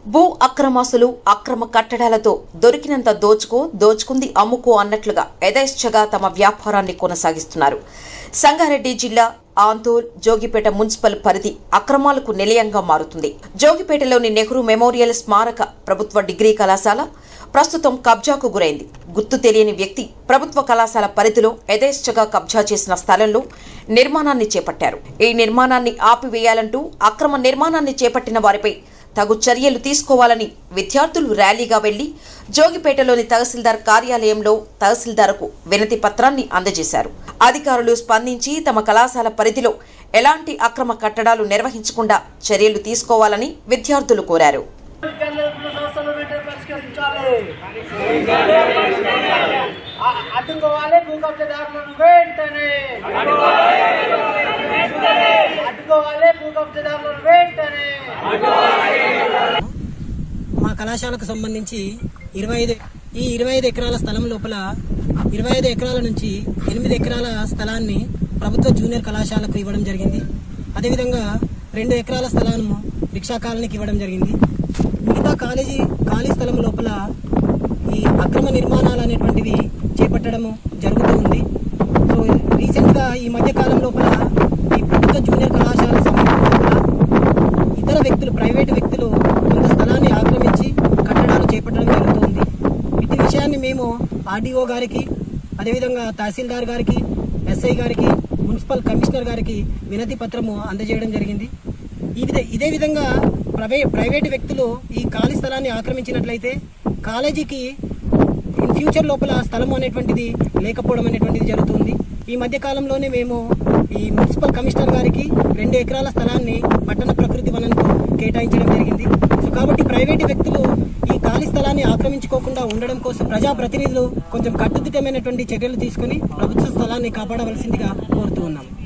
భూ అక్రమాసులు అక్రమ కట్టడాలతో దొరికినంత దోచుకో దోచుకుంది అమ్ముకో అన్నట్లుగా యథేచ్ఛగా తమ వ్యాపారాన్ని కొనసాగిస్తున్నారు సంగారెడ్డి జిల్లా ఆంతోల్ జోగిపేట మున్సిపల్ పరిధి అక్రమాలకు నిలయంగా మారుతుంది జోగిపేటలోని నెహ్రూ మెమోరియల్ స్మారక ప్రభుత్వ డిగ్రీ కళాశాల ప్రస్తుతం కబ్జాకు గురైంది గుర్తు తెలియని వ్యక్తి ప్రభుత్వ కళాశాల పరిధిలో యథేచ్ఛగా కబ్జా చేసిన స్థలంలో నిర్మాణాన్ని చేపట్టారు ఈ నిర్మాణాన్ని ఆపివేయాలంటూ అక్రమ నిర్మాణాన్ని చేపట్టిన వారిపై తగు చర్యలు తీసుకోవాలని విద్యార్థులు ర్యాలీగా వెళ్లి జోగిపేటలోని తహసీల్దార్ కార్యాలయంలో తహసీల్దార్కు వినతి పత్రాన్ని అందజేశారు అధికారులు స్పందించి తమ కళాశాల పరిధిలో ఎలాంటి అక్రమ కట్టడాలు నిర్వహించకుండా చర్యలు తీసుకోవాలని విద్యార్థులు కోరారు విద్యార్థుల సమస్యలు వెంటనే పరిష్కరించాలి అ- అడ్డుకోవాలి భూ కబ్జదారులను వెంటనే అడ్డుకోవాలి భూ కబ్జదారులను వెంటనే మా కళాశాలకు సంబంధించి ఇరవై ఐదు ఈ ఇరవై ఐదు ఎకరాల స్థలం లోపల ఇరవై ఐదు ఎకరాల నుంచి ఎనిమిది ఎకరాల స్థలాన్ని ప్రభుత్వ జూనియర్ కళాశాలకు ఇవ్వడం జరిగింది అదేవిధంగా రెండు ఎకరాల స్థలాన్ని రిక్షా కాలనీకి ఇవ్వడం జరిగింది మిగతా కాలేజీ ఖాళీ స్థలం లోపల ఈ అక్రమ నిర్మాణాలు అనేటువంటివి చేపట్టడము జరుగుతూ ఉంది సో రీసెంట్గా ఈ మధ్య కాలం లోపల ఈ ప్రభుత్వ జూనియర్ కళాశాల సమీపం లోపల ఇతర వ్యక్తులు ప్రైవేటు వ్యక్తులు కొంత స్థలాన్ని ఆక్రమించి కట్టడాలు చేపట్టడం జరుగుతుంది ఇటు విషయాన్ని మేము ఆర్డీఓ గారికి అదేవిధంగా తహసీల్దార్ గారికి ఎస్ఐ గారికి మున్సిపల్ కమిషనర్ గారికి వినతి పత్రము అందజేయడం జరిగింది ఈ విధ ఇదే విధంగా ప్రైవే ప్రైవేటు వ్యక్తులు ఈ ఖాళీ స్థలాన్ని ఆక్రమించినట్లయితే కాలేజీకి ఇన్ ఫ్యూచర్ లోపల స్థలం అనేటువంటిది లేకపోవడం అనేటువంటిది జరుగుతుంది ఈ మధ్య కాలంలోనే మేము ఈ మున్సిపల్ కమిషనర్ గారికి రెండు ఎకరాల స్థలాన్ని పట్టణ ప్రకృతి వనంతో కేటాయించడం జరిగింది సో కాబట్టి ప్రైవేటు వ్యక్తులు ఈ ఖాళీ స్థలాన్ని ఆక్రమించుకోకుండా ఉండడం కోసం ప్రజాప్రతినిధులు కొంచెం కట్టుదిట్టమైనటువంటి చర్యలు తీసుకుని ప్రభుత్వ స్థలాన్ని కాపాడవలసిందిగా కోరుతూ ఉన్నాం